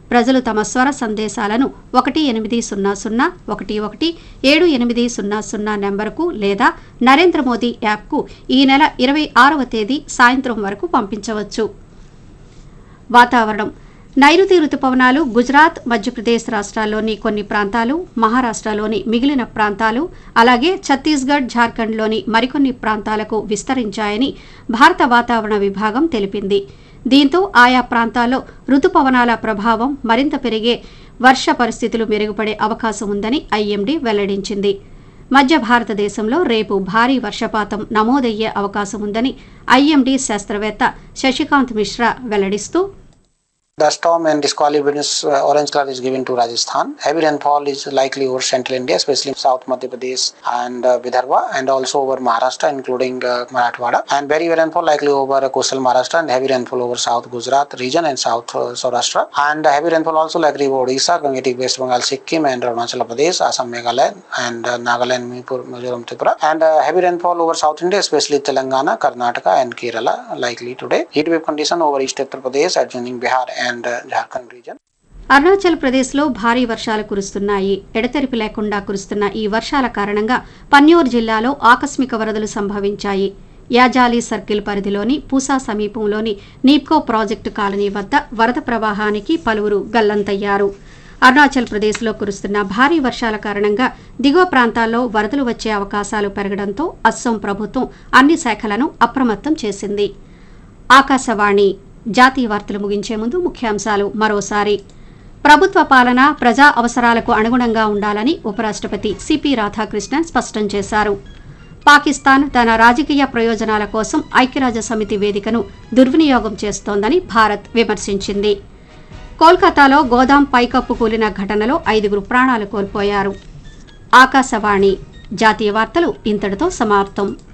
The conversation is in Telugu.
ప్రజలు తమ స్వర సందేశాలను ఒకటి ఎనిమిది సున్నా సున్నా ఒకటి ఒకటి ఏడు ఎనిమిది సున్నా సున్నా నెంబర్కు లేదా నరేంద్ర మోదీ యాప్కు ఈ నెల ఇరవై ఆరవ తేదీ సాయంత్రం వరకు పంపించవచ్చు వాతావరణం నైరుతి రుతుపవనాలు గుజరాత్ మధ్యప్రదేశ్ రాష్ట్రాల్లోని కొన్ని ప్రాంతాలు మహారాష్ట్రలోని మిగిలిన ప్రాంతాలు అలాగే ఛత్తీస్గఢ్ జార్ఖండ్లోని మరికొన్ని ప్రాంతాలకు విస్తరించాయని భారత వాతావరణ విభాగం తెలిపింది దీంతో ఆయా ప్రాంతాల్లో రుతుపవనాల ప్రభావం మరింత పెరిగే వర్ష పరిస్థితులు మెరుగుపడే అవకాశం ఉందని ఐఎండీ వెల్లడించింది మధ్య భారతదేశంలో రేపు భారీ వర్షపాతం నమోదయ్యే అవకాశం ఉందని ఐఎండీ శాస్త్రవేత్త Sasikanth Mishra వెల్లడిస్తూ The storm and disqualifications uh, orange color is given to Rajasthan. Heavy rainfall is likely over central India, especially South Madhya Pradesh and uh, Vidarbha, and also over Maharashtra, including uh, Marathwada. And very heavy rainfall likely over uh, coastal Maharashtra, and heavy rainfall over South Gujarat region and South uh, Saurashtra. And uh, heavy rainfall also likely over Odisha, Gangetic, West Bengal, Sikkim, and Arunachal Pradesh, Assam, Meghalaya, and uh, Nagaland, Manipur, Mizoram, Tripura. And uh, heavy rainfall over South India, especially Telangana, Karnataka, and Kerala, likely today. Heat wave condition over East Uttar Pradesh, adjoining Bihar and uh, Jharkhand region. Arunachal ప్రదేశ్లో భారీ వర్షాలు కురుస్తున్నాయి ఎడతెరిపి లేకుండా కురుస్తున్న ఈ వర్షాల కారణంగా పన్యూర్ జిల్లాలో ఆకస్మిక వరదలు సంభవించాయి యాజాలి సర్కిల్ పరిధిలోని పూసా సమీపంలోని నీప్కో ప్రాజెక్టు కాలనీ వద్ద వరద ప్రవాహానికి పలువురు గల్లంతయ్యారు అరుణాచల్ ప్రదేశ్లో కురుస్తున్న భారీ వర్షాల కారణంగా దిగువ ప్రాంతాల్లో వరదలు వచ్చే అవకాశాలు పెరగడంతో అస్సోం ప్రభుత్వం అన్ని శాఖలను అప్రమత్తం చేసింది ఆకాశవాణి జాతీయ వార్తలు ముగించే ముందు ముఖ్యాంశాలు మరోసారి ప్రభుత్వ పాలన ప్రజా అవసరాలకు అనుగుణంగా ఉండాలని ఉపరాష్ట్రపతి సిపి రాధాకృష్ణన్ స్పష్టం చేశారు పాకిస్తాన్ తన రాజకీయ ప్రయోజనాల కోసం ఐక్యరాజ్య సమితి వేదికను దుర్వినియోగం చేస్తోందని భారత్ విమర్శించింది కోల్కతాలో గోదాం పైకప్పు కూలిన ఘటనలో ఐదుగురు ప్రాణాలు కోల్పోయారు ఆకాశవాణి జాతీయ వార్తలు ఇంతటితో సమాప్తం